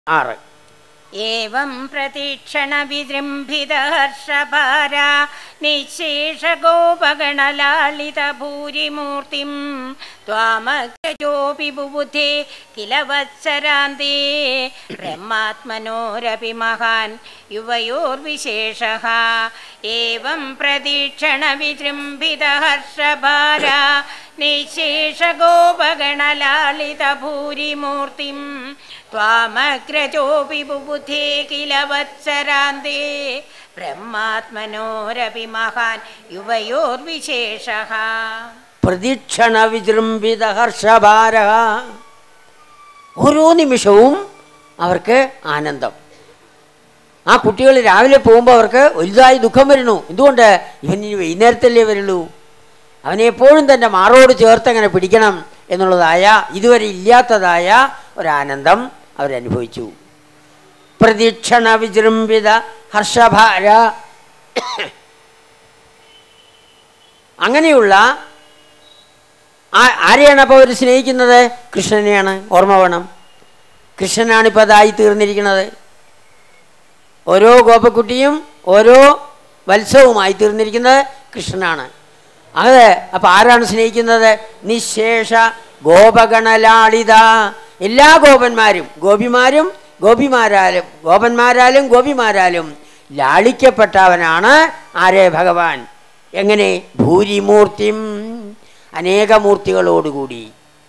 ആറ് एवं प्रतीक्षणविजृम्भितहर्षभारा निःशेषगोपगणलालितभूरिमूर्तिं त्वामग्रजोऽपि बुबुधे किल वत्सरान्ते ब्रह्मात्मनोरपि महान् युवयोर्विशेषः एवं प्रतीक्षणविजृम्भितहर्षभारा निःशेषगोपगणलालितभूरिमूर्तिं त्वामग्रजोऽपि बुबुधे किल वत्सरान्ते ब्रह्मात्मनोरपि महान् युवयोर्विशेषः പ്രതീക്ഷണ വിജൃംഭിത ഹർഷഭാര ഓരോ നിമിഷവും അവർക്ക് ആനന്ദം ആ കുട്ടികൾ രാവിലെ പോകുമ്പോൾ അവർക്ക് വലുതായി ദുഃഖം വരുന്നു എന്തുകൊണ്ട് ഇവൻ ഇനി വൈകുന്നേരത്തല്ലേ വരുള്ളൂ അവനെ എപ്പോഴും തൻ്റെ മാറോട് ചേർത്ത് അങ്ങനെ പിടിക്കണം എന്നുള്ളതായ ഇതുവരെ ഇല്ലാത്തതായ ഒരാനന്ദം അവരനുഭവിച്ചു പ്രതീക്ഷണ വിജൃംഭിത ഹർഷഭാര അങ്ങനെയുള്ള ആ- ആരെയാണ് അപ്പോൾ അവർ സ്നേഹിക്കുന്നത് കൃഷ്ണനെയാണ് ഓർമ്മ വേണം കൃഷ്ണനാണ് ഇപ്പോൾ അതായി തീർന്നിരിക്കുന്നത് ഓരോ ഗോപക്കുട്ടിയും ഓരോ വത്സവുമായി തീർന്നിരിക്കുന്നത് കൃഷ്ണനാണ് അത് അപ്പം ആരാണ് സ്നേഹിക്കുന്നത് നിശേഷ ഗോപഗണലാളിത എല്ലാ ഗോപന്മാരും ഗോപിമാരും ഗോപിമാരാലും ഗോപന്മാരാലും ഗോപിമാരാലും ലാളിക്കപ്പെട്ടവനാണ് ആരേ ഭഗവാൻ എങ്ങനെ ഭൂരിമൂർത്തിം അനേക മൂർത്തികളോടുകൂടി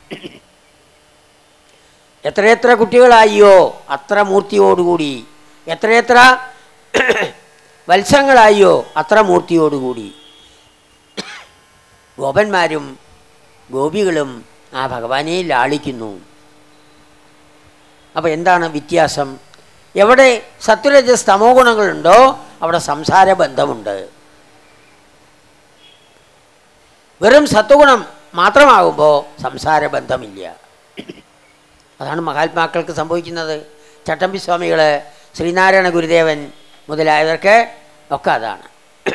എത്രയെത്ര കുട്ടികളായിയോ അത്ര മൂർത്തിയോടുകൂടി എത്രയെത്ര വത്സങ്ങളായിയോ അത്ര മൂർത്തിയോടുകൂടി ഗോപന്മാരും ഗോപികളും ആ ഭഗവാനെ ലാളിക്കുന്നു അപ്പോൾ എന്താണ് വ്യത്യാസം എവിടെ സത്വരജസ് തമോ ഗുണങ്ങളുണ്ടോ അവിടെ സംസാര ബന്ധമുണ്ട് വെറും സത്വഗുണം മാത്രമാകുമ്പോൾ സംസാര ബന്ധമില്ല അതാണ് മഹാത്മാക്കൾക്ക് സംഭവിക്കുന്നത് ചട്ടമ്പി സ്വാമികൾ ശ്രീനാരായണ ഗുരുദേവൻ മുതലായവർക്ക് ഒക്കെ അതാണ്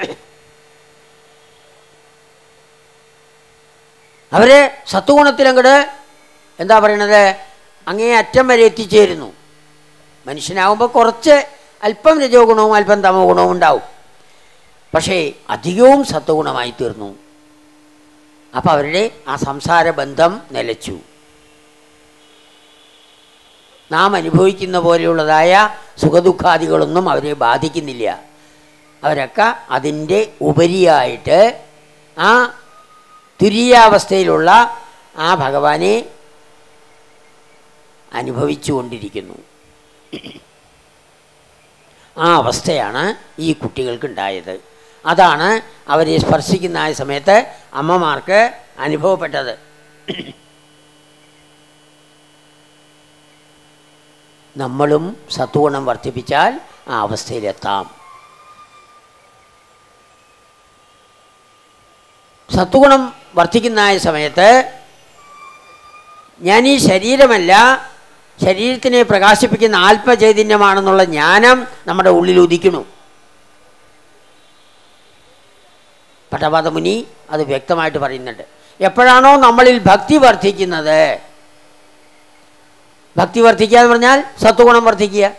അവര് സത്വഗുണത്തിലങ്ങട് എന്താ പറയണത് അങ്ങേ അറ്റം വരെ എത്തിച്ചേരുന്നു മനുഷ്യനാകുമ്പോൾ കുറച്ച് അല്പം രജോ ഗുണവും അല്പം തമോ ഗുണവും ഉണ്ടാവും പക്ഷേ അധികവും സത്വഗുണമായി തീർന്നു അപ്പം അവരുടെ ആ സംസാര ബന്ധം നിലച്ചു നാം അനുഭവിക്കുന്ന പോലെയുള്ളതായ സുഖദുഃഖാദികളൊന്നും അവരെ ബാധിക്കുന്നില്ല അവരൊക്കെ അതിൻ്റെ ഉപരിയായിട്ട് ആ തുരീയാവസ്ഥയിലുള്ള ആ ഭഗവാനെ അനുഭവിച്ചു കൊണ്ടിരിക്കുന്നു ആ അവസ്ഥയാണ് ഈ കുട്ടികൾക്കുണ്ടായത് അതാണ് അവരെ സ്പർശിക്കുന്ന ആ സമയത്ത് അമ്മമാർക്ക് അനുഭവപ്പെട്ടത് നമ്മളും സത്വഗുണം വർദ്ധിപ്പിച്ചാൽ ആ അവസ്ഥയിലെത്താം സത്വഗുണം വർദ്ധിക്കുന്ന ആ സമയത്ത് ഞാൻ ഈ ശരീരമല്ല ശരീരത്തിനെ പ്രകാശിപ്പിക്കുന്ന ആത്മചൈതന്യമാണെന്നുള്ള ജ്ഞാനം നമ്മുടെ ഉള്ളിൽ ഉദിക്കുന്നു പട്ടപാദമുനി അത് വ്യക്തമായിട്ട് പറയുന്നുണ്ട് എപ്പോഴാണോ നമ്മളിൽ ഭക്തി വർദ്ധിക്കുന്നത് ഭക്തി വർദ്ധിക്കുക എന്ന് പറഞ്ഞാൽ സത്വഗുണം വർദ്ധിക്കുക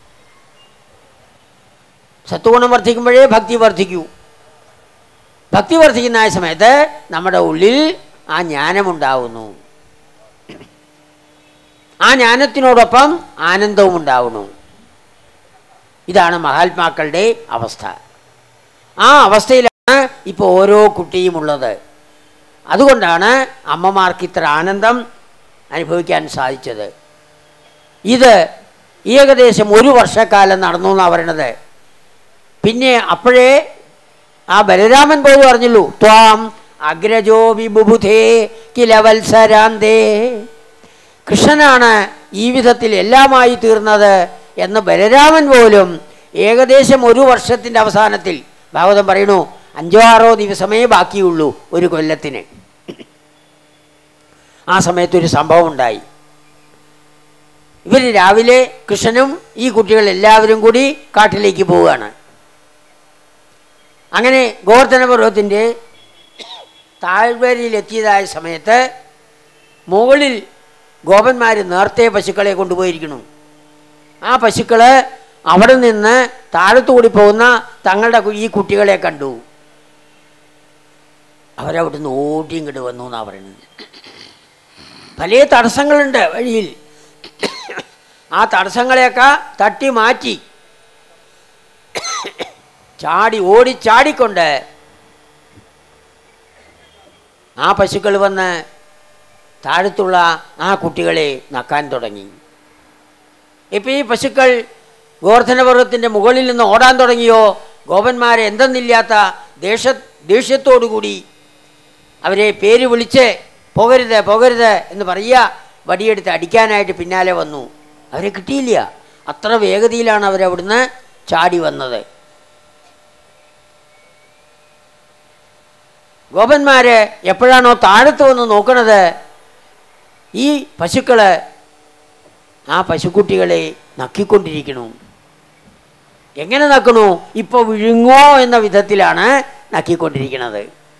സത്വഗുണം വർദ്ധിക്കുമ്പോഴേ ഭക്തി വർദ്ധിക്കൂ ഭക്തി വർദ്ധിക്കുന്ന ആ സമയത്ത് നമ്മുടെ ഉള്ളിൽ ആ ജ്ഞാനമുണ്ടാവുന്നു ആ ജ്ഞാനത്തിനോടൊപ്പം ആനന്ദവും ഉണ്ടാവുന്നു ഇതാണ് മഹാത്മാക്കളുടെ അവസ്ഥ ആ അവസ്ഥയിലാണ് ഇപ്പോൾ ഓരോ കുട്ടിയും ഉള്ളത് അതുകൊണ്ടാണ് അമ്മമാർക്ക് ഇത്ര ആനന്ദം അനുഭവിക്കാൻ സാധിച്ചത് ഇത് ഏകദേശം ഒരു വർഷക്കാലം നടന്നു എന്നാണ് പറയണത് പിന്നെ അപ്പോഴേ ആ ബലരാമൻ പോലും പറഞ്ഞുള്ളൂ ത്വാം അഗ്രജോ വിബുധേ കില വത്സരാന്തേ കൃഷ്ണനാണ് ഈ വിധത്തിൽ എല്ലാമായി തീർന്നത് എന്ന് ബലരാമൻ പോലും ഏകദേശം ഒരു വർഷത്തിൻ്റെ അവസാനത്തിൽ ഭാഗവതം പറയണു അഞ്ചോ ആറോ ദിവസമേ ബാക്കിയുള്ളൂ ഒരു കൊല്ലത്തിന് ആ സമയത്തൊരു സംഭവം ഉണ്ടായി ഇവർ രാവിലെ കൃഷ്ണനും ഈ കുട്ടികൾ എല്ലാവരും കൂടി കാട്ടിലേക്ക് പോവുകയാണ് അങ്ങനെ ഗോവർദ്ധന പർവ്വത്തിൻ്റെ താഴ്വരയിലെത്തിയതായ സമയത്ത് മുകളിൽ ഗോപന്മാർ നേരത്തെ പശുക്കളെ കൊണ്ടുപോയിരിക്കണം ആ പശുക്കള് അവിടെ നിന്ന് താഴത്തുകൂടി പോകുന്ന തങ്ങളുടെ കു- ഈ കുട്ടികളെ കണ്ടു അവരവിടുന്ന് ഓടി ഇങ്ങോട്ട് വന്നു എന്നാണ് പറയുന്നത് പല തടസ്സങ്ങളുണ്ട് വഴിയിൽ ആ തടസ്സങ്ങളെയൊക്കെ തട്ടി മാറ്റി ചാടി ഓടി ചാടിക്കൊണ്ട് ആ പശുക്കൾ വന്ന് താഴത്തുള്ള ആ കുട്ടികളെ നക്കാൻ തുടങ്ങി ഇപ്പം ഈ പശുക്കൾ ഗോവർദ്ധനപർവ്വത്തിൻ്റെ മുകളിൽ നിന്ന് ഓടാൻ തുടങ്ങിയോ ഗോപന്മാരെ എന്തെന്നില്ലാത്ത ദേഷ ദേഷ്യത്തോടുകൂടി അവരെ പേര് വിളിച്ച് പോകരുത് പോകരുത് എന്ന് പറയുക വടിയെടുത്ത് അടിക്കാനായിട്ട് പിന്നാലെ വന്നു അവരെ കിട്ടിയില്ല അത്ര വേഗതയിലാണ് അവരവിടുന്ന് ചാടി വന്നത് ഗോപന്മാര് എപ്പോഴാണോ താഴത്ത് വന്ന് നോക്കണത് ഈ പശുക്കള് ആ പശുക്കുട്ടികളെ നക്കിക്കൊണ്ടിരിക്കണു എങ്ങനെ നക്കണു ഇപ്പൊ വിഴുങ്ങോ എന്ന വിധത്തിലാണ് നക്കിക്കൊണ്ടിരിക്കുന്നത്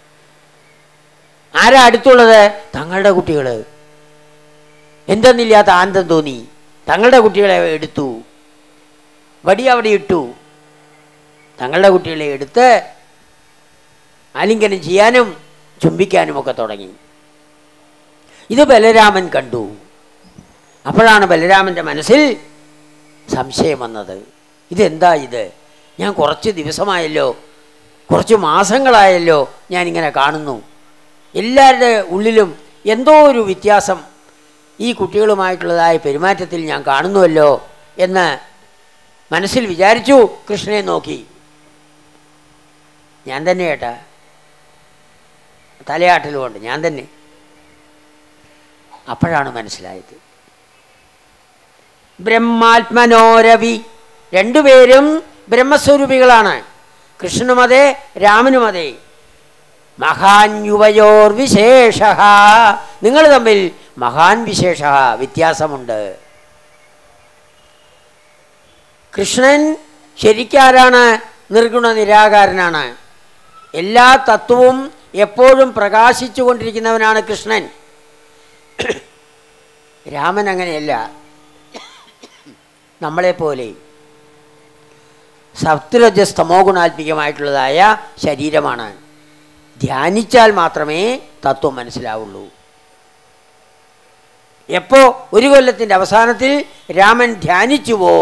ആരാ അടുത്തുള്ളത് തങ്ങളുടെ കുട്ടികൾ എന്തെന്നില്ലാത്ത ആനന്ദം തോന്നി തങ്ങളുടെ കുട്ടികളെ എടുത്തു വടി അവിടെ ഇട്ടു തങ്ങളുടെ കുട്ടികളെ എടുത്ത് ആലിംഗനം ചെയ്യാനും ചുംബിക്കാനും ഒക്കെ തുടങ്ങി ഇത് ബലരാമൻ കണ്ടു അപ്പോഴാണ് ബലരാമൻ്റെ മനസ്സിൽ സംശയം വന്നത് ഇതെന്താ ഇത് ഞാൻ കുറച്ച് ദിവസമായല്ലോ കുറച്ച് മാസങ്ങളായല്ലോ ഞാനിങ്ങനെ കാണുന്നു എല്ലാവരുടെ ഉള്ളിലും എന്തോ ഒരു വ്യത്യാസം ഈ കുട്ടികളുമായിട്ടുള്ളതായ പെരുമാറ്റത്തിൽ ഞാൻ കാണുന്നുവല്ലോ എന്ന് മനസ്സിൽ വിചാരിച്ചു കൃഷ്ണനെ നോക്കി ഞാൻ തന്നെ ഏട്ടാ തലയാട്ടലുമുണ്ട് ഞാൻ തന്നെ അപ്പോഴാണ് മനസ്സിലായത് ബ്രഹ്മാത്മനോരവി രണ്ടുപേരും ബ്രഹ്മസ്വരൂപികളാണ് കൃഷ്ണനും അതെ രാമനും അതെ മഹാൻ യുവയോർ വിശേഷ നിങ്ങൾ തമ്മിൽ മഹാൻ വിശേഷ വ്യത്യാസമുണ്ട് കൃഷ്ണൻ ശരിക്കാരാണ് നിർഗുണ നിരാകാരനാണ് എല്ലാ തത്വവും എപ്പോഴും പ്രകാശിച്ചു കൊണ്ടിരിക്കുന്നവനാണ് കൃഷ്ണൻ രാമൻ അങ്ങനെയല്ല നമ്മളെപ്പോലെ സത്വരജസ് തമോ ഗുണാത്മികമായിട്ടുള്ളതായ ശരീരമാണ് ധ്യാനിച്ചാൽ മാത്രമേ തത്വം മനസ്സിലാവുള്ളൂ എപ്പോ ഒരു കൊല്ലത്തിൻ്റെ അവസാനത്തിൽ രാമൻ ധ്യാനിച്ചുവോ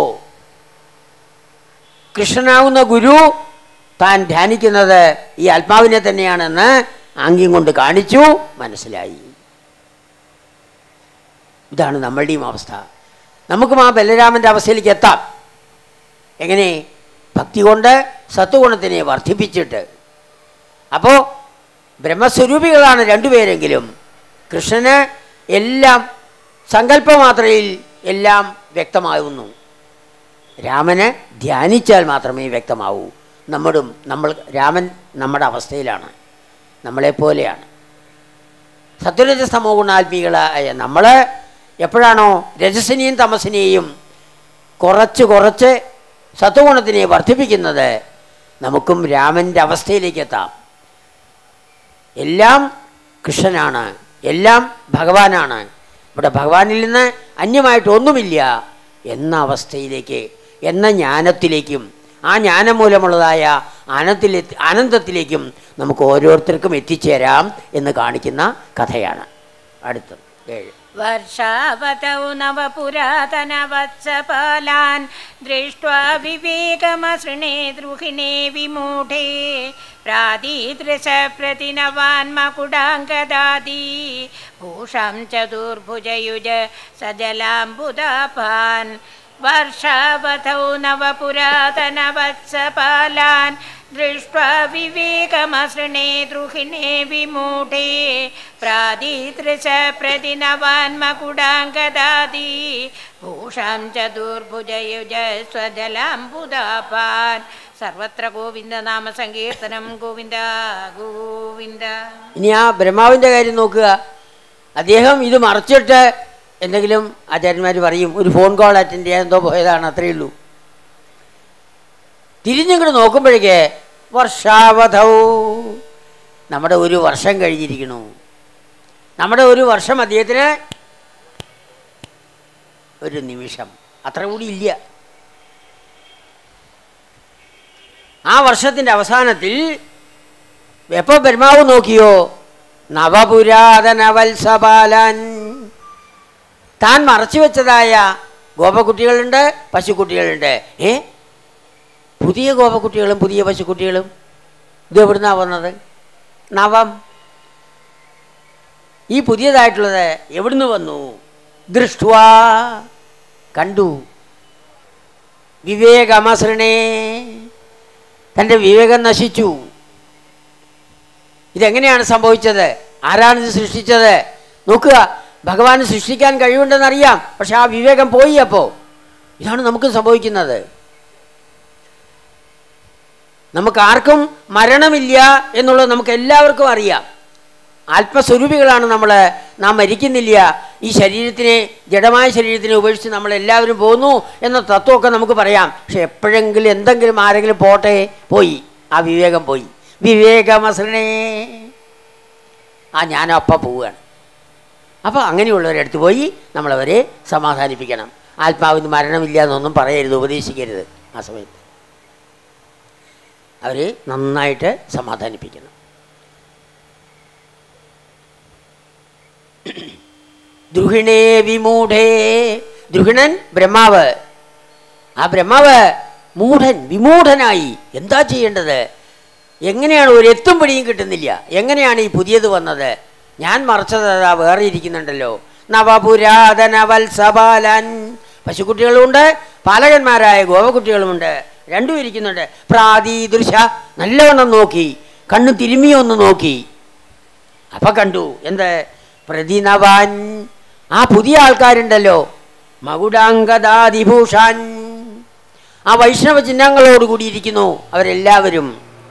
കൃഷ്ണനാവുന്ന ഗുരു താൻ ധ്യാനിക്കുന്നത് ഈ ആത്മാവിനെ തന്നെയാണെന്ന് ആംഗ്യം കൊണ്ട് കാണിച്ചു മനസ്സിലായി ഇതാണ് നമ്മളുടെയും അവസ്ഥ നമുക്കും ആ ബലരാമൻ്റെ അവസ്ഥയിലേക്ക് എത്താം എങ്ങനെ ഭക്തി കൊണ്ട് സത്വഗുണത്തിനെ വർദ്ധിപ്പിച്ചിട്ട് അപ്പോൾ ബ്രഹ്മസ്വരൂപികളാണ് രണ്ടുപേരെങ്കിലും കൃഷ്ണന് എല്ലാം സങ്കല്പമാത്രയിൽ എല്ലാം വ്യക്തമാകുന്നു രാമന് ധ്യാനിച്ചാൽ മാത്രമേ വ്യക്തമാവൂ നമ്മളും നമ്മൾ രാമൻ നമ്മുടെ അവസ്ഥയിലാണ് നമ്മളെപ്പോലെയാണ് സത്വരജസ്തമോ ഗുണാത്മികളായ നമ്മൾ എപ്പോഴാണോ രജസിനെയും തമസിനെയും കുറച്ച് കുറച്ച് സത്വഗുണത്തിനെ വർദ്ധിപ്പിക്കുന്നത് നമുക്കും രാമൻ്റെ അവസ്ഥയിലേക്ക് എത്താം എല്ലാം കൃഷ്ണനാണ് എല്ലാം ഭഗവാനാണ് ഇവിടെ ഭഗവാനിൽ നിന്ന് അന്യമായിട്ട് ഒന്നുമില്ല എന്ന അവസ്ഥയിലേക്ക് എന്ന ജ്ഞാനത്തിലേക്കും ആ ജ്ഞാനം മൂലമുള്ളതായ ആനന്ദത്തിലെ ആനന്ദത്തിലേക്കും നമുക്ക് ഓരോരുത്തർക്കും എത്തിച്ചേരാം എന്ന് കാണിക്കുന്ന കഥയാണ് അടുത്തത് ഏഴ് वर्षावतौ नवपुरातनवत्सपालान् दृष्ट्वा विवेकमसृणे द्रुहिणे विमूढे प्रादीदृशप्रतिनवान्मकुडाङ्गदादी भूषं चतुर्भुजयुज सजलाम्बुदापान् वर्षावतौ नवपुरातनवत्सपालान् दृष्ट्वा विवेकमसृणे द्रुहिणे विमूढे प्रादीदृश प्रतिनवान्मकुडाङ्गदादी भूषां चतुर्भुजयुज स्वजलाम्बुदापान् സർവത്ര ഗോവിന്ദനാമ സങ്കീർത്തനം ഗോവിന്ദ ഗോവിന്ദ ഇനി ആ ബ്രഹ്മാവിൻ്റെ കാര്യം നോക്കുക അദ്ദേഹം ഇത് മറച്ചിട്ട് എന്തെങ്കിലും ആചാര്യന്മാർ പറയും ഒരു ഫോൺ കോൾ അറ്റൻഡ് ചെയ്യാൻ എന്തോ പോയതാണ് അത്രയേ ഉള്ളൂ തിരിഞ്ഞിങ്ങോട്ട് നോക്കുമ്പോഴേക്ക് വർഷാവധൗ നമ്മുടെ ഒരു വർഷം കഴിഞ്ഞിരിക്കണു നമ്മുടെ ഒരു വർഷം അദ്ദേഹത്തിന് ഒരു നിമിഷം അത്ര കൂടി ഇല്ല ആ വർഷത്തിൻ്റെ അവസാനത്തിൽ എപ്പോൾ ബ്രഹ്മാവ് നോക്കിയോ നവപുരാതന വത്സപാലൻ താൻ മറച്ചു വെച്ചതായ ഗോപക്കുട്ടികളുണ്ട് പശുക്കുട്ടികളുണ്ട് ഏ പുതിയ ഗോപക്കുട്ടികളും പുതിയ പശുക്കുട്ടികളും ഇത് എവിടുന്നാ വന്നത് നവം ഈ പുതിയതായിട്ടുള്ളത് എവിടുന്ന് വന്നു ദൃഷ്ടുവാ കണ്ടു വിവേകമസൃണേ തൻ്റെ വിവേകം നശിച്ചു ഇതെങ്ങനെയാണ് സംഭവിച്ചത് ആരാണ് ഇത് സൃഷ്ടിച്ചത് നോക്കുക ഭഗവാന് സൃഷ്ടിക്കാൻ കഴിവുണ്ടെന്നറിയാം പക്ഷെ ആ വിവേകം പോയി അപ്പോൾ ഇതാണ് നമുക്ക് സംഭവിക്കുന്നത് നമുക്ക് ആർക്കും മരണമില്ല എന്നുള്ളത് നമുക്ക് എല്ലാവർക്കും അറിയാം ആത്മസ്വരൂപികളാണ് നമ്മൾ നാം മരിക്കുന്നില്ല ഈ ശരീരത്തിനെ ജഡമായ ശരീരത്തിനെ ഉപേക്ഷിച്ച് നമ്മൾ എല്ലാവരും പോകുന്നു എന്ന തത്വമൊക്കെ നമുക്ക് പറയാം പക്ഷെ എപ്പോഴെങ്കിലും എന്തെങ്കിലും ആരെങ്കിലും പോട്ടെ പോയി ആ വിവേകം പോയി വിവേകമസൃണേ ആ ഞാൻ അപ്പം പോവുകയാണ് അപ്പോൾ അങ്ങനെയുള്ളവരടുത്ത് പോയി നമ്മളവരെ സമാധാനിപ്പിക്കണം ആത്മാവിന് മരണമില്ല എന്നൊന്നും പറയരുത് ഉപദേശിക്കരുത് ആ സമയത്ത് അവരെ നന്നായിട്ട് സമാധാനിപ്പിക്കണം ദ്രുഹിണേ വിമൂഢേ ദ്രുഹിണൻ ബ്രഹ്മാവ് ആ ബ്രഹ്മാവ് മൂഢൻ വിമൂഢനായി എന്താ ചെയ്യേണ്ടത് എങ്ങനെയാണ് ഒരു എത്തും പിടിയും കിട്ടുന്നില്ല എങ്ങനെയാണ് ഈ പുതിയത് വന്നത് ഞാൻ മറച്ചത് അതാ വേറെ ഇരിക്കുന്നുണ്ടല്ലോ നവപുരാതന വത്സപാലൻ പശുക്കുട്ടികളുമുണ്ട് പാലകന്മാരായ ഗോപകുട്ടികളുമുണ്ട് രണ്ടും ഇരിക്കുന്നുണ്ട് പ്രാതീദൃശ നല്ലവണ്ണം നോക്കി കണ്ണു തിരുമിയൊന്ന് നോക്കി അപ്പൊ കണ്ടു എന്ത് പ്രതിനവാൻ ആ പുതിയ ആൾക്കാരുണ്ടല്ലോ മകുടാംഗദാതിഭൂഷാൻ ആ വൈഷ്ണവ ചിഹ്നങ്ങളോട് കൂടിയിരിക്കുന്നു അവരെല്ലാവരും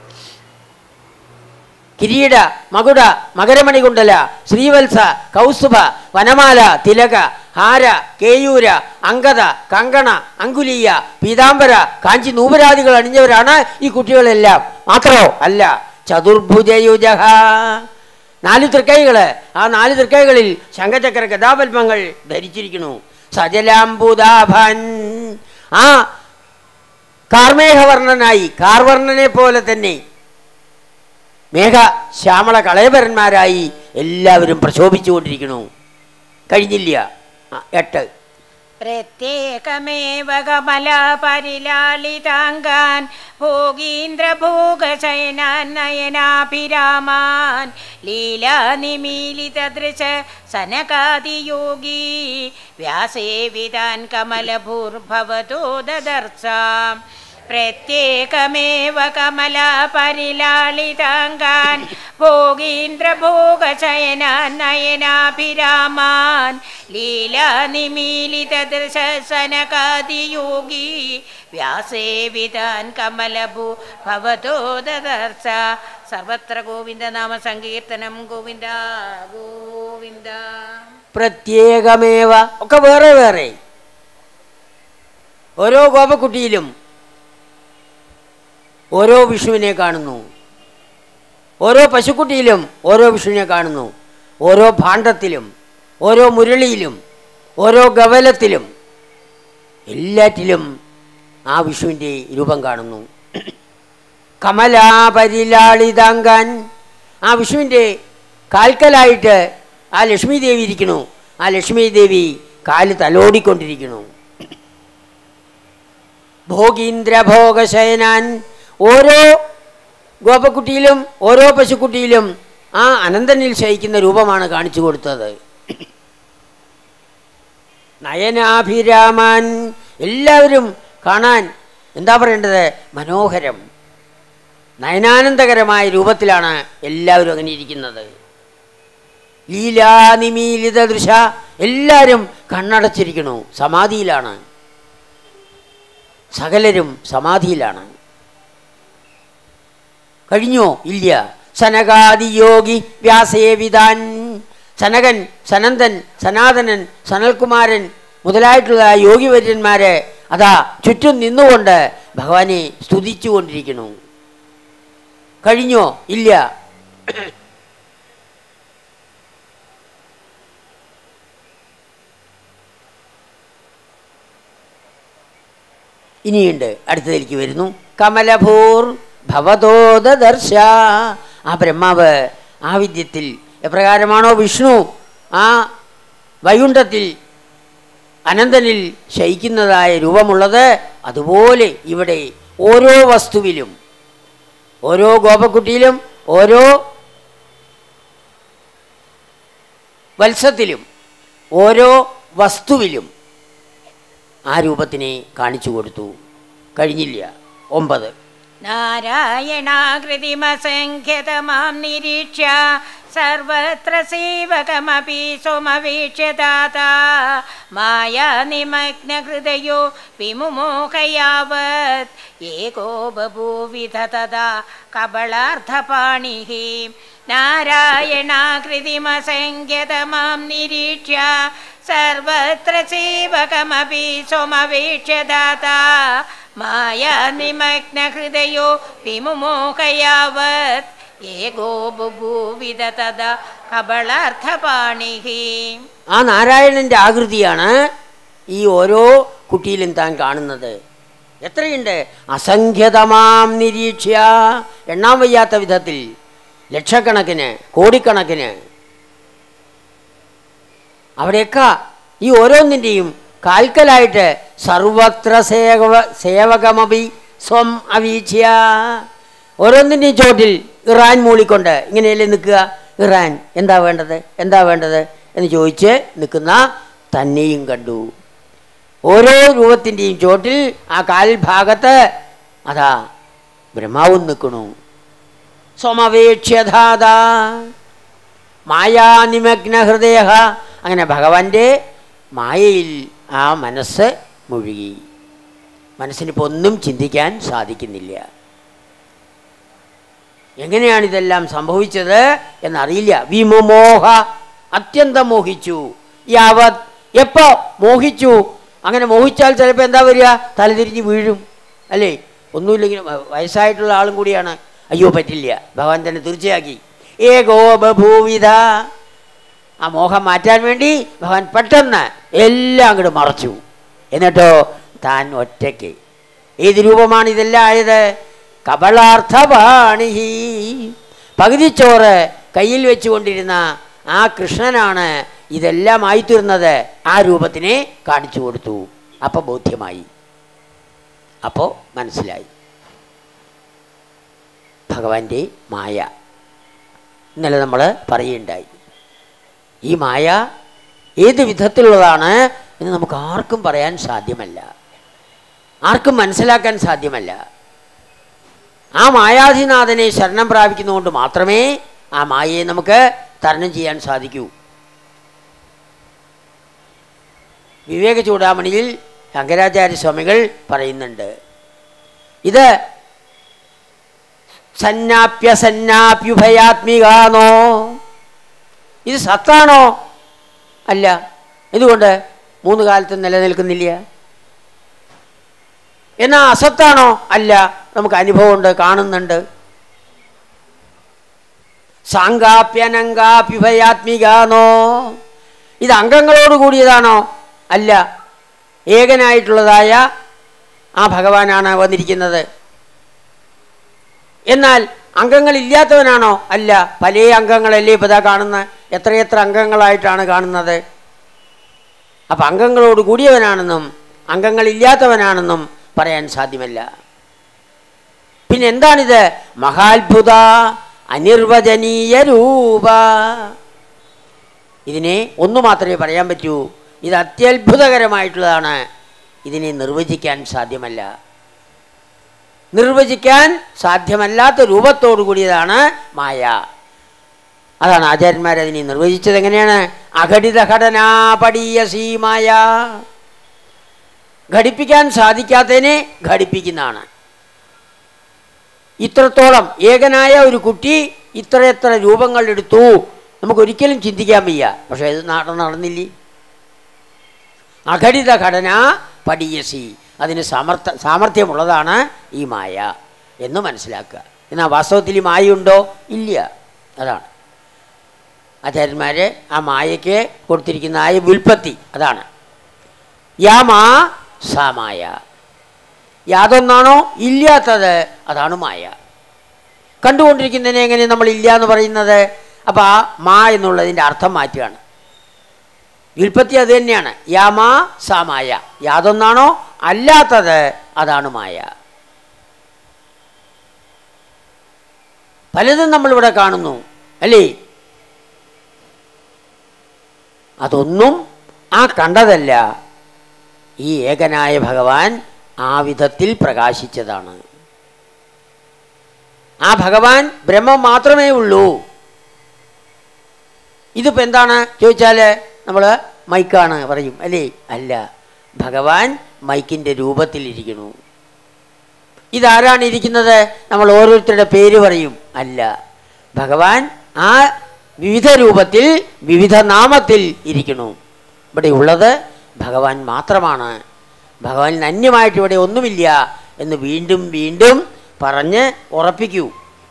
കിരീട മകുട മകരമണികുണ്ടല ശ്രീവത്സ കൗസ്തുഭ വനമാല തിലക ഹാര കേയൂര അങ്കത കങ്കണ അങ്കുലീയ പീതാംബര കാഞ്ചി നൂപരാദികൾ അണിഞ്ഞവരാണ് ഈ കുട്ടികളെല്ലാം മാത്രോ അല്ല ചതുർഭുജയുജഹ നാല് തൃക്കൈകള് ആ നാല് തൃക്കൈകളിൽ ശംഖചക്ര ഗതാപത്മങ്ങൾ ധരിച്ചിരിക്കുന്നു സജലാംബുദാഭൻ ആ കാർമേഘവർണ്ണനായി കാർവർണ്ണനെ പോലെ തന്നെ മേഘ ശ്യാമള കളയപരന്മാരായി എല്ലാവരും പ്രശോഭിച്ചുകൊണ്ടിരിക്കുന്നു കഴിഞ്ഞില്ല ആ, എട്ട് പ്രത്യേകമേവ കമലപരിലാളിതാംഗാൻ ഭോഗീന്ദ്രഭോഗശയനാൻ നയനാഭിരാമാൻ ലീലാനിമീലിതദൃശ സനകാദിയോഗി വ്യാസേവിതാൻ കമലഭൂർഭവതോ ദദർശാം പ്രത്യേകമേവ കമലപരിലാളിതാംഗാൻ ഭോഗീന്ദ്രഭോഗശയനാൻ നയനാഭിരാമാൻ ലീലാനിമീലിതദൃശനകാദിയോഗി വ്യാസേവിതാൻ കമലഭൂ ഭവതോ ദദർശ സർവത്ര ഗോവിന്ദ നാമ സങ്കീർത്തനം ഗോവിന്ദ ഗോവിന്ദ പ്രത്യേകമേവ ഒക്കെ വേറെ വേറെ ഓരോ ഗോപക്കുട്ടിയിലും ഓരോ വിഷുവിനെ കാണുന്നു ഓരോ പശുക്കുട്ടിയിലും ഓരോ വിഷുവിനെ കാണുന്നു ഓരോ ഭാണ്ഡത്തിലും ഓരോ മുരളിയിലും ഓരോ ഗവലത്തിലും എല്ലാറ്റിലും ആ വിഷുവിൻ്റെ രൂപം കാണുന്നു കമലാപരിലാളിതാങ്കാൻ ആ വിഷുവിൻ്റെ കാൽക്കലായിട്ട് ആ ലക്ഷ്മി ദേവി ഇരിക്കുന്നു ആ ലക്ഷ്മി ദേവി കാല് തലോടിക്കൊണ്ടിരിക്കുന്നു ഭോഗീന്ദ്രഭോഗശയനാൻ ഓരോ ഗോപക്കുട്ടിയിലും ഓരോ പശുക്കുട്ടിയിലും ആ അനന്തനിൽ ശയിക്കുന്ന രൂപമാണ് കാണിച്ചു കൊടുത്തത് നയനാഭിരാമാൻ എല്ലാവരും കാണാൻ എന്താ പറയേണ്ടത് മനോഹരം നയനാനന്ദകരമായ രൂപത്തിലാണ് എല്ലാവരും അങ്ങനെ ഇരിക്കുന്നത് ലീലാനിമീലിത ദൃശ എല്ലാവരും കണ്ണടച്ചിരിക്കണു സമാധിയിലാണ് സകലരും സമാധിയിലാണ് കഴിഞ്ഞോ ഇല്ല സനകാദി യോഗി വ്യാസേവിതാൻ സനകൻ സനന്ദൻ സനാതനൻ സനൽകുമാരൻ മുതലായിട്ടുള്ള യോഗിവര്യന്മാരെ അതാ ചുറ്റും നിന്നുകൊണ്ട് ഭഗവാനെ സ്തുതിച്ചുകൊണ്ടിരിക്കുന്നു കഴിഞ്ഞോ ഇല്ല ഇനിയുണ്ട് അടുത്തതിലേക്ക് വരുന്നു കമലഭൂർ ഭവതോദർശ ആ ബ്രഹ്മാവ് ആ വിദ്യത്തിൽ എപ്രകാരമാണോ വിഷ്ണു ആ വൈകുണ്ഠത്തിൽ അനന്തനിൽ ശയിക്കുന്നതായ രൂപമുള്ളത് അതുപോലെ ഇവിടെ ഓരോ വസ്തുവിലും ഓരോ ഗോപക്കുട്ടിയിലും ഓരോ വത്സത്തിലും ഓരോ വസ്തുവിലും ആ രൂപത്തിനെ കാണിച്ചു കൊടുത്തു കഴിഞ്ഞില്ല ഒമ്പത് നാരായണാകൃതിമസംഖ്യതമാം നിരീക്ഷ്യ സർവത്ര സേവകമപി സ്വമവീക്ഷ്യദാതാ മായാ നിമഗ്നഹൃദയോ വിമുമോഹയാവത് ഏകോ ബഭൂവിധ തഥാ കബളാർത്ഥപാണിः നാരായണാകൃതിമസംഖ്യതമാം നിരീക്ഷ്യ സർവത്ര സേവകമപി സ്വമവീക്ഷ്യദാതാ മായാ നിമഗ്നഹൃദയോ വിമുമോഹയാവത് ഏകോ ബഭൂവിധ തഥാ കബളാർത്ഥപാണിः ആ നാരായണന്റെ ആകൃതിയാണ് ഈ ഓരോ കുട്ടിയിലും താൻ കാണുന്നത് എത്രയുണ്ട് അസംഖ്യതമാം നിരീക്ഷ്യ എണ്ണാൻ വയ്യാത്ത വിധത്തിൽ ലക്ഷക്കണക്കിന് കോടിക്കണക്കിന് അവിടെയൊക്കെ ഈ ഓരോന്നിൻ്റെയും കാൽക്കലായിട്ട് സർവത്ര സേവ സേവകമപി സ്വം അവീക്ഷ്യ ഓരോന്നിൻ്റെയും ചോട്ടിൽ ഇറാൻ മൂളിക്കൊണ്ട് ഇങ്ങനെയല്ലേ നിൽക്കുക ഇറാൻ എന്താ വേണ്ടത് എന്താ വേണ്ടത് എന്ന് ചോദിച്ച് നിൽക്കുന്ന തന്നെയും കണ്ടു ഓരോ രൂപത്തിൻ്റെയും ചോട്ടിൽ ആ കാൽ ഭാഗത്ത് അതാ ബ്രഹ്മാവും നിൽക്കണു സ്വമവേക്ഷ്യധാത മായാനിമഗ്ന ഹൃദയ അങ്ങനെ ഭഗവാന്റെ മായയിൽ ആ മനസ്സ് മുഴുകി മനസ്സിനിപ്പോൾ ഒന്നും ചിന്തിക്കാൻ സാധിക്കുന്നില്ല എങ്ങനെയാണ് ഇതെല്ലാം സംഭവിച്ചത് എന്നറിയില്ല വിമുമോഹ അത്യന്തം മോഹിച്ചു യാവത് എപ്പോ മോഹിച്ചു അങ്ങനെ മോഹിച്ചാൽ ചിലപ്പോൾ എന്താ വരിക തലതിരിഞ്ഞ് വീഴും അല്ലേ ഒന്നുമില്ലെങ്കിൽ വ- വയസ്സായിട്ടുള്ള ആളും കൂടിയാണ് അയ്യോ പറ്റില്ല ഭഗവാൻ തന്നെ തീർച്ചയാക്കി ഏകോ ബഭൂവിധ ആ മോഹം മാറ്റാൻ വേണ്ടി ഭഗവാൻ പെട്ടെന്ന് എല്ലാം അങ്ങോട്ട് മറച്ചു എന്നിട്ടോ താൻ ഒറ്റയ്ക്ക് ഏത് രൂപമാണ് ഇതെല്ലാം ആയത് കപളാർത്ഥപാണി പകുതി ചോറ് കയ്യിൽ വെച്ചുകൊണ്ടിരുന്ന ആ കൃഷ്ണനാണ് ഇതെല്ലാം ആയിത്തീർന്നത് ആ രൂപത്തിനെ കാണിച്ചു കൊടുത്തു അപ്പോൾ ബോധ്യമായി അപ്പോൾ മനസ്സിലായി ഭഗവാന്റെ മായ ഇന്നലെ നമ്മൾ പറയുകയുണ്ടായി ഈ മായ ഏത് വിധത്തിലുള്ളതാണ് എന്ന് നമുക്ക് ആർക്കും പറയാൻ സാധ്യമല്ല ആർക്കും മനസ്സിലാക്കാൻ സാധ്യമല്ല ആ മായാധിനാഥനെ ശരണം പ്രാപിക്കുന്നതുകൊണ്ട് മാത്രമേ ആ മായയെ നമുക്ക് തരണം ചെയ്യാൻ സാധിക്കൂ വിവേക ചൂടാമണിയിൽ ശങ്കരാചാര്യ സ്വാമികൾ പറയുന്നുണ്ട് ഇത് സന്നാപ്യ സന്നാപ്യുഭയാത്മികാണോ ഇത് സത്താണോ അല്ല എന്തുകൊണ്ട് മൂന്ന് കാലത്തും നിലനിൽക്കുന്നില്ല എന്നാ അസത്താണോ അല്ല നമുക്ക് അനുഭവമുണ്ട് കാണുന്നുണ്ട് സാങ്കാപ്യനങ്കാപ്യുഭയാത്മികാണോ ഇത് അംഗങ്ങളോട് കൂടിയതാണോ അല്ല ഏകനായിട്ടുള്ളതായ ആ ഭഗവാനാണ് വന്നിരിക്കുന്നത് എന്നാൽ അംഗങ്ങളില്ലാത്തവനാണോ അല്ല പല അംഗങ്ങളല്ലേ ഇപ്പോൾ ഇതാ കാണുന്നത് എത്രയെത്ര അംഗങ്ങളായിട്ടാണ് കാണുന്നത് അപ്പം അംഗങ്ങളോട് കൂടിയവനാണെന്നും അംഗങ്ങളില്ലാത്തവനാണെന്നും പറയാൻ സാധ്യമല്ല പിന്നെ എന്താണിത് മഹാത്ഭുത അനിർവചനീയ രൂപ ഇതിനെ ഒന്നു മാത്രമേ പറയാൻ പറ്റൂ ഇത് അത്യത്ഭുതകരമായിട്ടുള്ളതാണ് ഇതിനെ നിർവചിക്കാൻ സാധ്യമല്ല നിർവചിക്കാൻ സാധ്യമല്ലാത്ത രൂപത്തോടു കൂടിയതാണ് മായ അതാണ് ആചാര്യന്മാർ അതിനെ നിർവചിച്ചത് എങ്ങനെയാണ് അഘടിത ഘടനാപടീയസീ മായ ഘടിപ്പിക്കാൻ സാധിക്കാത്തതിനെ ഘടിപ്പിക്കുന്നതാണ് ഇത്രത്തോളം ഏകനായ ഒരു കുട്ടി ഇത്രയെത്ര രൂപങ്ങൾ എടുത്തു നമുക്കൊരിക്കലും ചിന്തിക്കാൻ വയ്യ പക്ഷേ ഇത് നട നടന്നില്ലേ അഘടിത ഘടന പടിയസി അതിന് സമർത്ഥ സാമർഥ്യമുള്ളതാണ് ഈ മായ എന്ന് മനസ്സിലാക്കുക എന്നാൽ വാസ്തവത്തിൽ ഈ മായയുണ്ടോ ഇല്ല അതാണ് ആചാര്യന്മാർ ആ മായയ്ക്ക് കൊടുത്തിരിക്കുന്ന ആയ വിൽപ്പത്തി അതാണ് യാ മാ സാ മായ യാതൊന്നാണോ ഇല്ലാത്തത് അതാണ് മായ കണ്ടുകൊണ്ടിരിക്കുന്നതിനെ എങ്ങനെ നമ്മൾ ഇല്ല എന്ന് പറയുന്നത് അപ്പോൾ ആ മാ എന്നുള്ളതിൻ്റെ അർത്ഥം മാറ്റുകയാണ് വ്യുൽപ്പത്തി അത് തന്നെയാണ് യാമാ സാമായ യാതൊന്നാണോ അല്ലാത്തത് അതാണ് മായ പലതും നമ്മളിവിടെ കാണുന്നു അല്ലേ അതൊന്നും ആ കണ്ടതല്ല ഈ ഏകനായ ഭഗവാൻ ആ വിധത്തിൽ പ്രകാശിച്ചതാണ് ആ ഭഗവാൻ ബ്രഹ്മം മാത്രമേ ഉള്ളൂ ഇതിപ്പോൾ എന്താണ് ചോദിച്ചാൽ നമ്മൾ മൈക്കാണ് പറയും അല്ലേ അല്ല ഭഗവാൻ മൈക്കിൻ്റെ രൂപത്തിലിരിക്കുന്നു ഇതാരാണ് ഇരിക്കുന്നത് നമ്മൾ ഓരോരുത്തരുടെ പേര് പറയും അല്ല ഭഗവാൻ ആ വിവിധ രൂപത്തിൽ വിവിധ നാമത്തിൽ ഇരിക്കുന്നു ഇവിടെ ഉള്ളത് ഭഗവാൻ മാത്രമാണ് ഭഗവാൻ അന്യമായിട്ട് ഇവിടെ ഒന്നുമില്ല എന്ന് വീണ്ടും വീണ്ടും പറഞ്ഞ് ഉറപ്പിക്കൂ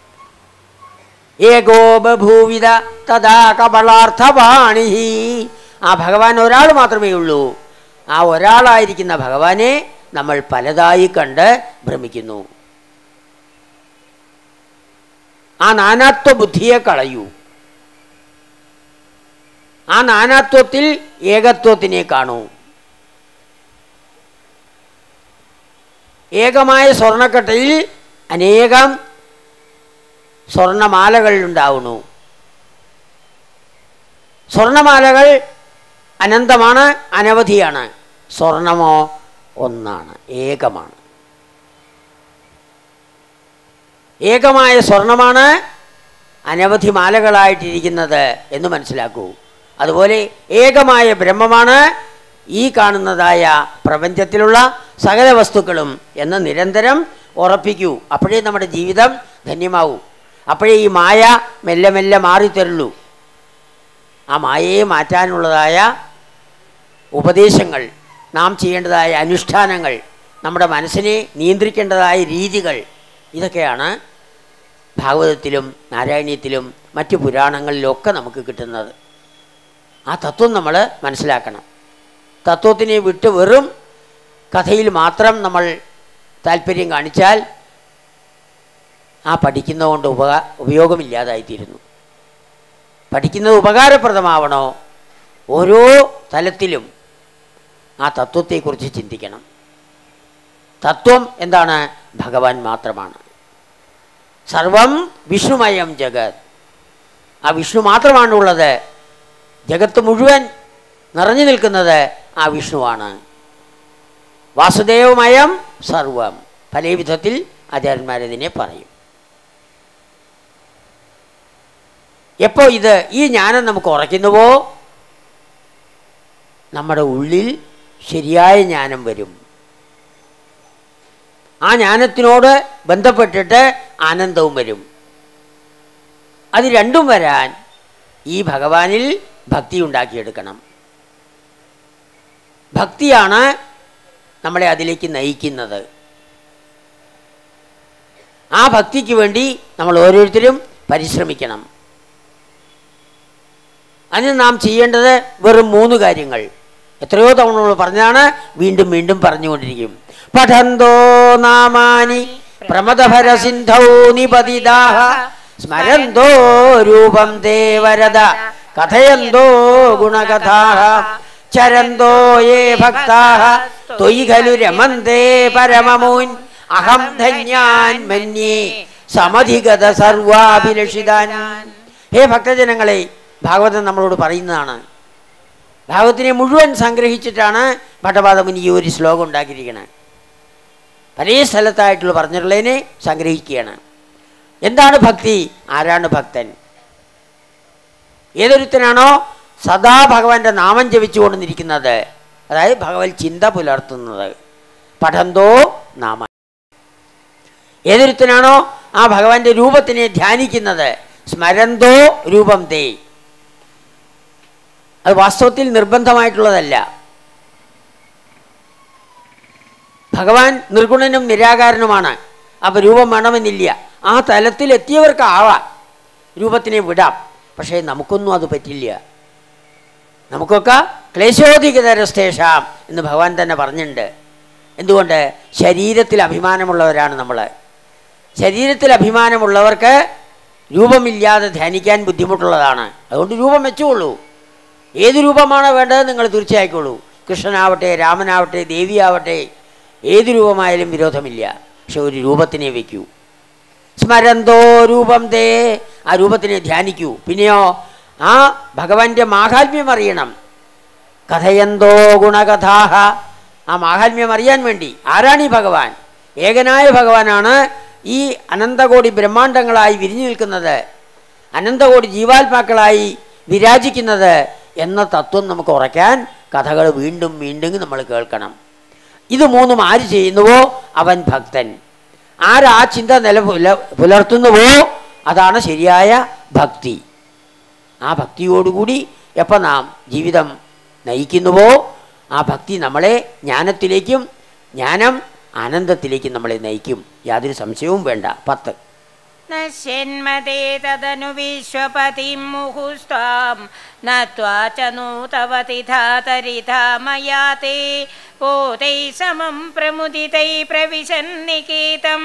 ഏകോ ബഭൂവിത തഥാ കപളാർത്ഥവാണി ആ ഭഗവാൻ ഒരാൾ മാത്രമേ ഉള്ളൂ ആ ഒരാളായിരിക്കുന്ന ഭഗവാനെ നമ്മൾ പലതായി കണ്ട് ഭ്രമിക്കുന്നു ആ നാനാത്വ ബുദ്ധിയെ കളയൂ ആ നാനാത്വത്തിൽ ഏകത്വത്തിനെ കാണൂ ഏകമായ സ്വർണ്ണക്കട്ടയിൽ അനേകം സ്വർണമാലകൾ ഉണ്ടാവുന്നു സ്വർണമാലകൾ അനന്തമാണ് അനവധിയാണ് സ്വർണമോ ഒന്നാണ് ഏകമാണ് ഏകമായ സ്വർണമാണ് അനവധി മാലകളായിട്ടിരിക്കുന്നത് എന്ന് മനസ്സിലാക്കൂ അതുപോലെ ഏകമായ ബ്രഹ്മമാണ് ഈ കാണുന്നതായ പ്രപഞ്ചത്തിലുള്ള സകല വസ്തുക്കളും എന്ന് നിരന്തരം ഉറപ്പിക്കൂ അപ്പോഴേ നമ്മുടെ ജീവിതം ധന്യമാവൂ അപ്പോഴേ ഈ മായ മെല്ലെ മെല്ലെ മാറിത്തരുള്ളൂ ആ മായയെ മാറ്റാനുള്ളതായ ഉപദേശങ്ങൾ നാം ചെയ്യേണ്ടതായ അനുഷ്ഠാനങ്ങൾ നമ്മുടെ മനസ്സിനെ നിയന്ത്രിക്കേണ്ടതായ രീതികൾ ഇതൊക്കെയാണ് ഭാഗവതത്തിലും നാരായണീയത്തിലും മറ്റു പുരാണങ്ങളിലൊക്കെ നമുക്ക് കിട്ടുന്നത് ആ തത്വം നമ്മൾ മനസ്സിലാക്കണം തത്വത്തിനെ വിട്ട് വെറും കഥയിൽ മാത്രം നമ്മൾ താല്പര്യം കാണിച്ചാൽ ആ പഠിക്കുന്നതുകൊണ്ട് ഉപകാ ഉപയോഗമില്ലാതായിത്തീരുന്നു പഠിക്കുന്നത് ഉപകാരപ്രദമാവണോ ഓരോ തലത്തിലും ആ തത്വത്തെക്കുറിച്ച് ചിന്തിക്കണം തത്വം എന്താണ് ഭഗവാൻ മാത്രമാണ് സർവം വിഷ്ണുമയം ജഗത് ആ വിഷ്ണു മാത്രമാണ് ഉള്ളത് ജഗത്ത് മുഴുവൻ നിറഞ്ഞു നിൽക്കുന്നത് ആ വിഷ്ണുവാണ് വാസുദേവമയം സർവം പല വിധത്തിൽ ആചാര്യന്മാരതിനെ പറയും എപ്പോൾ ഇത് ഈ ജ്ഞാനം നമുക്ക് ഉറയ്ക്കുന്നുവോ നമ്മുടെ ഉള്ളിൽ ശരിയായ ജ്ഞാനം വരും ആ ജ്ഞാനത്തിനോട് ബന്ധപ്പെട്ടിട്ട് ആനന്ദവും വരും അത് രണ്ടും വരാൻ ഈ ഭഗവാനിൽ ഭക്തി ഉണ്ടാക്കിയെടുക്കണം ഭക്തിയാണ് നമ്മളെ അതിലേക്ക് നയിക്കുന്നത് ആ ഭക്തിക്ക് വേണ്ടി നമ്മൾ ഓരോരുത്തരും പരിശ്രമിക്കണം അതിന് നാം ചെയ്യേണ്ടത് വെറും മൂന്ന് കാര്യങ്ങൾ എത്രയോ തവണ നമ്മൾ പറഞ്ഞാണ് വീണ്ടും വീണ്ടും പറഞ്ഞുകൊണ്ടിരിക്കും പഠന്തോ നാമാനി പ്രമദഭരസിന്ധൗ നിപതിദാഹ സ്മരന്തോ രൂപം തേ വരദ കഥയന്തോ ഗുണകഥാഹ ചരന്തോ യേ ഭക്താഹ ത്വയി ഖലു രമന്തേ പരമമൂൻ അഹം ധന്യാൻ മന്യേ സമധിഗത സർവാഭിലഷിതാൻ ഹേ ഭക്തജനങ്ങളെ ഭാഗവതം നമ്മളോട് പറയുന്നതാണ് ഭാഗവത്തിനെ മുഴുവൻ സംഗ്രഹിച്ചിട്ടാണ് ഭട്ടപാദമുനി ഈ ഒരു ശ്ലോകം ഉണ്ടാക്കിയിരിക്കുന്നത് പല സ്ഥലത്തായിട്ടുള്ള പറഞ്ഞിട്ടുള്ളതിനെ സംഗ്രഹിക്കുകയാണ് എന്താണ് ഭക്തി ആരാണ് ഭക്തൻ ഏതൊരുത്തനാണോ സദാ ഭഗവാന്റെ നാമം ജപിച്ചുകൊണ്ടിരിക്കുന്നത് അതായത് ഭഗവത് ചിന്ത പുലർത്തുന്നത് പഠന്തോ നാമ ഏതൊരുത്തനാണോ ആ ഭഗവാന്റെ രൂപത്തിനെ ധ്യാനിക്കുന്നത് സ്മരന്തോ രൂപം തേ അത് വാസ്തവത്തിൽ നിർബന്ധമായിട്ടുള്ളതല്ല ഭഗവാൻ നിർഗുണനും നിരാകാരനുമാണ് അപ്പോൾ രൂപം വേണമെന്നില്ല ആ തലത്തിൽ എത്തിയവർക്ക് ആവാം രൂപത്തിനെ വിടാം പക്ഷേ നമുക്കൊന്നും അത് പറ്റില്ല നമുക്കൊക്കെ ക്ലേശോധികതരസ്തേഷാം എന്ന് ഭഗവാൻ തന്നെ പറഞ്ഞിട്ടുണ്ട് എന്തുകൊണ്ട് ശരീരത്തിൽ അഭിമാനമുള്ളവരാണ് നമ്മൾ ശരീരത്തിൽ അഭിമാനമുള്ളവർക്ക് രൂപമില്ലാതെ ധ്യാനിക്കാൻ ബുദ്ധിമുട്ടുള്ളതാണ് അതുകൊണ്ട് രൂപം വെച്ചുകൊള്ളൂ ഏത് രൂപമാണോ വേണ്ടത് നിങ്ങൾ തീർച്ചയായിക്കോളൂ കൃഷ്ണനാവട്ടെ രാമനാവട്ടെ ദേവിയാവട്ടെ ഏത് രൂപമായാലും വിരോധമില്ല പക്ഷെ ഒരു രൂപത്തിനെ വയ്ക്കൂ സ്മരന്തോ രൂപം തേ ആ രൂപത്തിനെ ധ്യാനിക്കൂ പിന്നെയോ ആ ഭഗവാന്റെ മാഹാത്മ്യം അറിയണം കഥയന്തോ ഗുണകഥാഹ ആ മാഹാത്മ്യം അറിയാൻ വേണ്ടി ആരാണ് ഈ ഭഗവാൻ ഏകനായ ഭഗവാനാണ് ഈ അനന്തകോടി ബ്രഹ്മാണ്ടങ്ങളായി വിരിഞ്ഞു നിൽക്കുന്നത് അനന്തകോടി ജീവാത്മാക്കളായി വിരാജിക്കുന്നത് എന്ന തത്വം നമുക്ക് ഉറയ്ക്കാൻ കഥകൾ വീണ്ടും വീണ്ടും നമ്മൾ കേൾക്കണം ഇത് മൂന്നും ആര് ചെയ്യുന്നുവോ അവൻ ഭക്തൻ ആരാ ചിന്ത നില പുല- പുലർത്തുന്നുവോ അതാണ് ശരിയായ ഭക്തി ആ ഭക്തിയോടുകൂടി എപ്പോൾ നാം ജീവിതം നയിക്കുന്നുവോ ആ ഭക്തി നമ്മളെ ജ്ഞാനത്തിലേക്കും ജ്ഞാനം ആനന്ദത്തിലേക്കും നമ്മളെ നയിക്കും യാതൊരു സംശയവും വേണ്ട പത്ത് നശ്യന്മതേ തദനു വിശ്വപതിം മുഹുസ്ത്വാം നത്വാ ച നൂതവതി ധാതരിധാ മയാ തേ പോതൈ സമം പ്രമുദിതൈ പ്രവിശന്നികേതം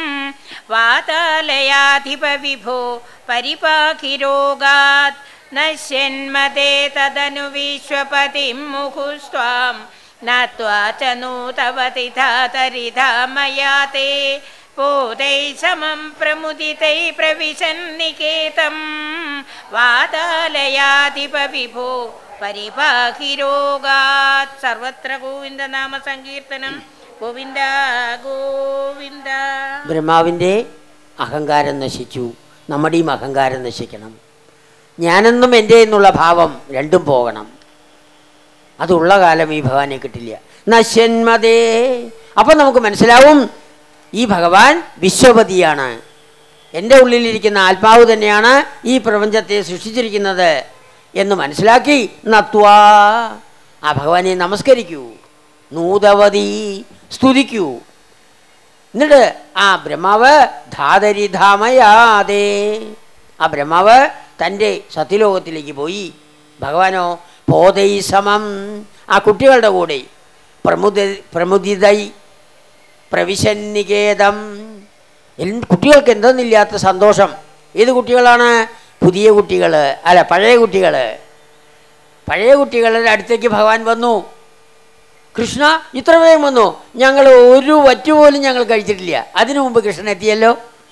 വാതാലയാധിപ വിഭോ പരിപാഖി രോഗാത് നശ്യന്മതേ തദനു വിശ്വപതിം മുഹുസ്ത്വാം നത്വാ ച നൂതവതി ധാതരിധാ മയാ തേ പോതൈ സമം പ്രമുദിതൈ പ്രവിശന്നികേതം വാതാലയാധിപ വിഭോ പരിപാഹി രോഗാത് സർവത്ര ഗോവിന്ദ നാമ സങ്കീർത്തനം ഗോവിന്ദ ഗോവിന്ദ ബ്രഹ്മാവിൻ്റെ അഹങ്കാരം നശിച്ചു നമ്മുടെയും അഹങ്കാരം നശിക്കണം ഞാനെന്നും എൻ്റെ എന്നുള്ള ഭാവം രണ്ടും പോകണം അതുള്ള കാലം ഈ ഭഗവാനെ കിട്ടില്ല നശ്യന്മതേ അപ്പം നമുക്ക് മനസ്സിലാവും ഈ ഭഗവാൻ വിശ്വപതിയാണ് എൻ്റെ ഉള്ളിലിരിക്കുന്ന ആത്മാവ് തന്നെയാണ് ഈ പ്രപഞ്ചത്തെ സൃഷ്ടിച്ചിരിക്കുന്നത് എന്ന് മനസ്സിലാക്കി നത്വാ ആ ഭഗവാനെ നമസ്കരിക്കൂ നൂതവതി സ്തുതിക്കൂ എന്നിട്ട് ആ ബ്രഹ്മാവ് ധാതരിധാമയാതേ ആ ബ്രഹ്മാവ് തൻ്റെ സത്യലോകത്തിലേക്ക് പോയി ഭഗവാനോ പോതൈ സമം ആ കുട്ടികളുടെ കൂടെ പ്രമുദ പ്രമുദിതൈ പ്രവിശന്നികേതം എൽ- കുട്ടികൾക്ക് എന്തെന്നില്ലാത്ത സന്തോഷം ഏത് കുട്ടികളാണ് പുതിയ കുട്ടികൾ അല്ല പഴയ കുട്ടികൾ പഴയ കുട്ടികളുടെ അടുത്തേക്ക് ഭഗവാൻ വന്നു കൃഷ്ണ ഇത്ര വേഗം വന്നു ഞങ്ങൾ ഒരു വറ്റു പോലും ഞങ്ങൾ കഴിച്ചിട്ടില്ല അതിനു മുമ്പ് കൃഷ്ണൻ എത്തിയല്ലോ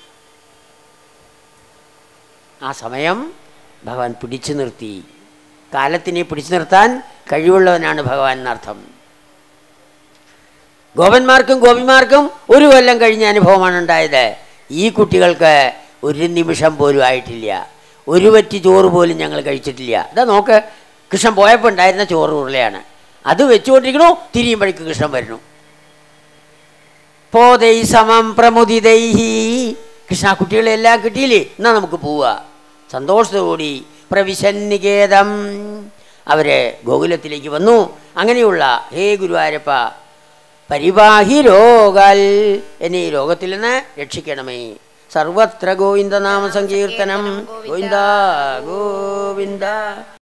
ആ സമയം ഭഗവാൻ പിടിച്ചു നിർത്തി കാലത്തിനെ പിടിച്ചു നിർത്താൻ കഴിവുള്ളവനാണ് ഭഗവാൻ എന്നർത്ഥം ഗോപന്മാർക്കും ഗോപിമാർക്കും ഒരു കൊല്ലം കഴിഞ്ഞ അനുഭവമാണ് ഉണ്ടായത് ഈ കുട്ടികൾക്ക് ഒരു നിമിഷം പോലും ആയിട്ടില്ല ഒരു വറ്റി ചോറ് പോലും ഞങ്ങൾ കഴിച്ചിട്ടില്ല ഇതാ നോക്ക് കൃഷ്ണൻ പോയപ്പോൾ ഉണ്ടായിരുന്ന ചോറ് ഉരുളയാണ് അത് വെച്ചുകൊണ്ടിരിക്കണു തിരിയുമ്പോഴേക്ക് കൃഷ്ണൻ വരുന്നു പോതൈ സമം പ്രമുദിതൈഹി കൃഷ്ണ കുട്ടികളെല്ലാം കിട്ടിയില്ലേ എന്നാ നമുക്ക് പോവുക സന്തോഷത്തോടുകൂടി പ്രവിശന്നികേതം അവര് ഗോകുലത്തിലേക്ക് വന്നു അങ്ങനെയുള്ള ഹേ ഗുരുവായൂരപ്പ പരിപാഹി രോഗാൽ എന്നെ ഈ രോഗത്തിൽ നിന്ന് രക്ഷിക്കണമേ സർവത്ര ഗോവിന്ദനാമ സങ്കീർത്തനം ഗോവിന്ദ ഗോവിന്ദ